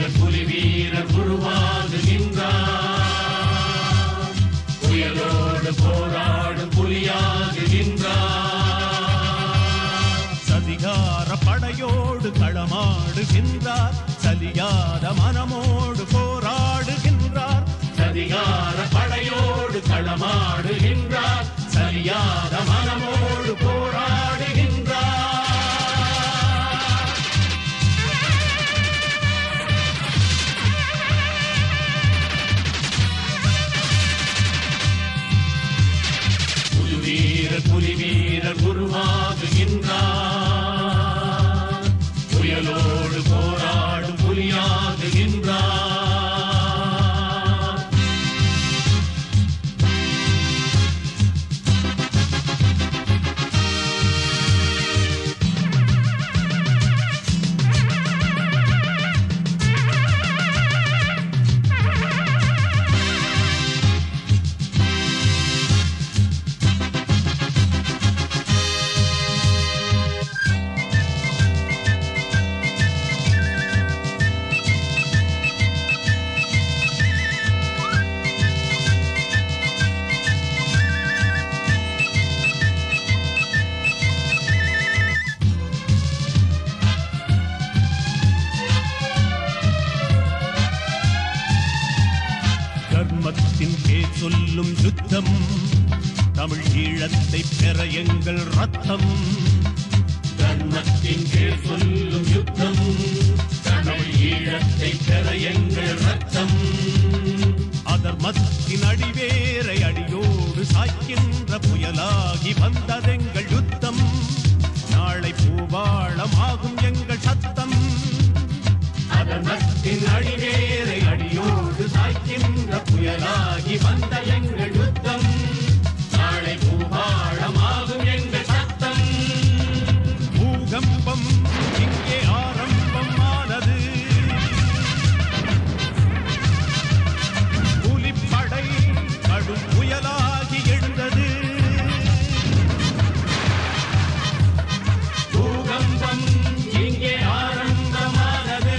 வீரர் புலி வீரர் உருவாகுகின்றார் புயலோடு போராடும் புலியாகுகின்றார் சதிகார படையோடு களமாடுகின்றார் சலியாத மனமோடு போராடுகின்றார் சதிகார படையோடு களமாடுகின்றார் சரியாத மனமோடு போராடுகின்றார் புலி வீரர் புலி வீரர் உருவாகுகின்றார் புயலோடு போராடும் புலியாகுகின்றார் தர்மத்தின் பேர் சொல்லும் யுத்தம் தமிழ் ஈழத்தை பெற எங்கள் ரத்தம் தர்மத்தின் கீழ் சொல்லும் யுத்தம் தமிழ் ஈழத்தை பெற எங்கள் ரத்தம் அதர்மத்தின் அடிவேரை அடியோடு சாய்க்கின்ற புயலாகி வந்ததெங்கள் யுத்தம் நாளை பூவாளமாகும் எங்கள் சத்தம் அதர்மத்தின் அடிவேரை அடியோடு சாய்க்கின்ற புயலாகி வந்த எங்கள் யுத்தம் நாளை பூபாளமாகும் எங்கள் சத்தம் பூகம்பம் இங்கே ஆரம்பம் ஆனது புலிப்படை கடும் புயலாகி எழுந்தது பூகம்பம் இங்கே ஆரம்பமானது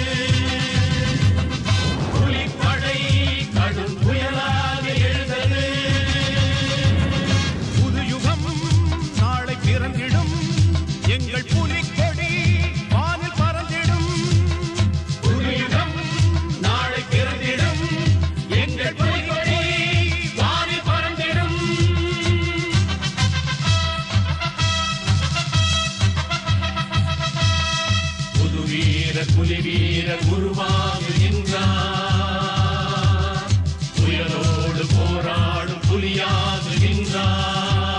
புலிப்படை கடும் புயலாக எழுந்தது புது யுகம் நாளை பிறந்திடும் எங்கள் புலிக்கொடி வானில் பறந்திடும் புதுயுகம் நாளை பிறந்திடும் எங்கள் புலிகொடி வானில் பறந்திடும் புது வீரர் புலி வீரர் உருவாகுகின்றார் புயலோடு போராடும் புலியாகுகின்றார்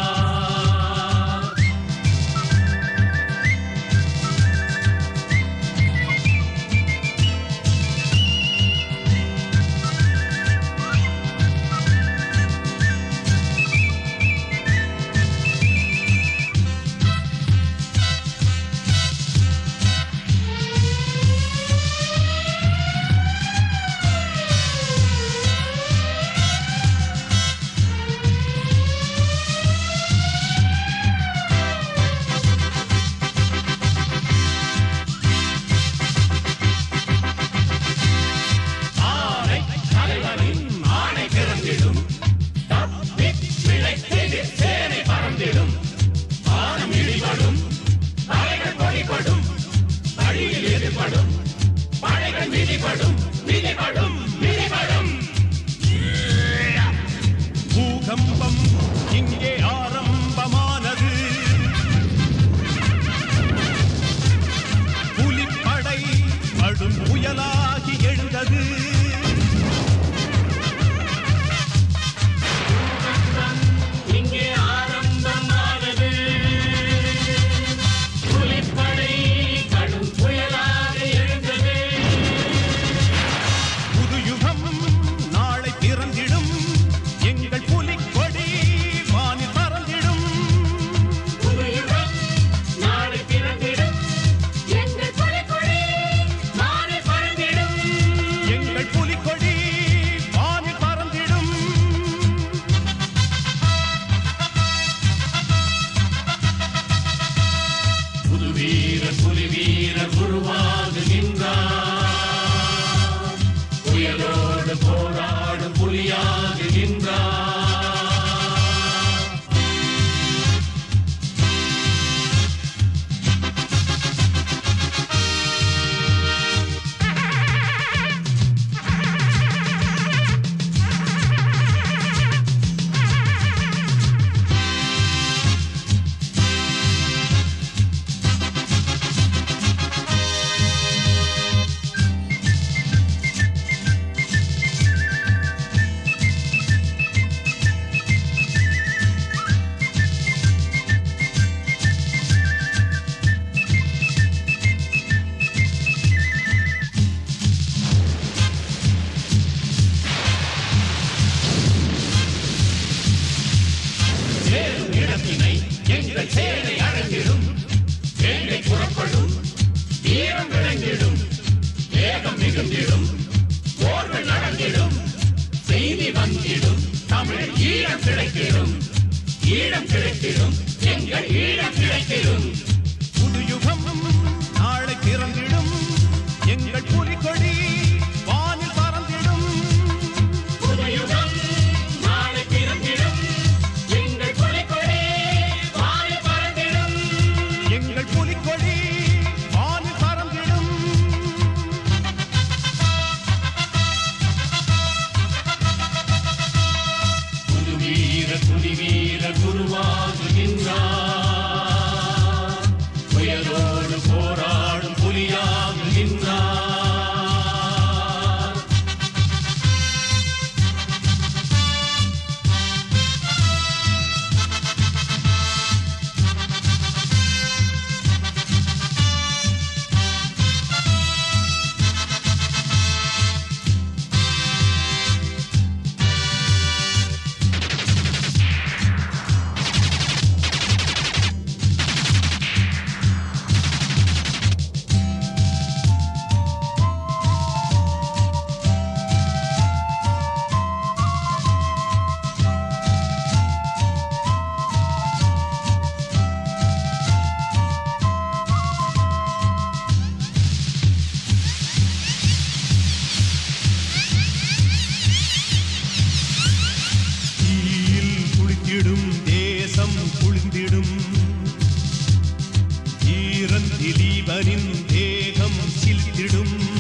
ஆணை தலைவனின் ஆணை பிறந்திடும் தப்பிப் பிழைத்தெதிர் சேனை பறந்திடும் வானம் இடிபடும் தலைகள் பொடிபடும் வழியில் எதிர்படும் படைகள் மிதிபடும் மிதிபடும் மிதிபடும் பூகம்பம் இங்கே ஆரம்பமானது புலிப்படை கடும் புயலாகி எழுந்தது இங்கே ஆரம்பமானது புலிப்படை கடும் புயலாக எழுந்தது புது யுகம் நாளை பிறந்திடும் எங்கள் புலிக்கொடி வானில் பறந்திடும் புதுயுகம் நாளை பிறந்திடும் எங்கள் புலிக்கொடி நாளை பறந்திடும் எங்கள் புலி புலியாகுகின்றார் சேரும் இடத்தினை எங்கள் சேனை அழகிடும் வேங்கை புறப்படும் வீரம் விளங்கிடும் வேகம் மிகுந்திடும் போர்கள் நடந்திடும் செய்தி வந்திடும் தமிழ் ஈழம் கிடைத்திடும் ஈழம் கிடைத்திடும் எங்கள் ஈழம் கிடைத்திடும் புதுயுகம் நாளை பிறந்திடும் எங்கள் புலிக்கொடி வானில் பறந்திடும் புதுயுகம் நாளை பிறந்திடும் எங்கள் புலிக்கொடி வானில் பறந்திடும் எங்கள் புலிக்கொடி வானில் பறந்திடும் புது வீர புலி வீர குருவாகுகின்றார் புயலோடு போராடும் புலியாகுகின்றார் தீயில் குளித்திடும் தேசம் குளிர்ந்திடும் ஈரன் திலீபனின் தேகம் சிலித்திடும்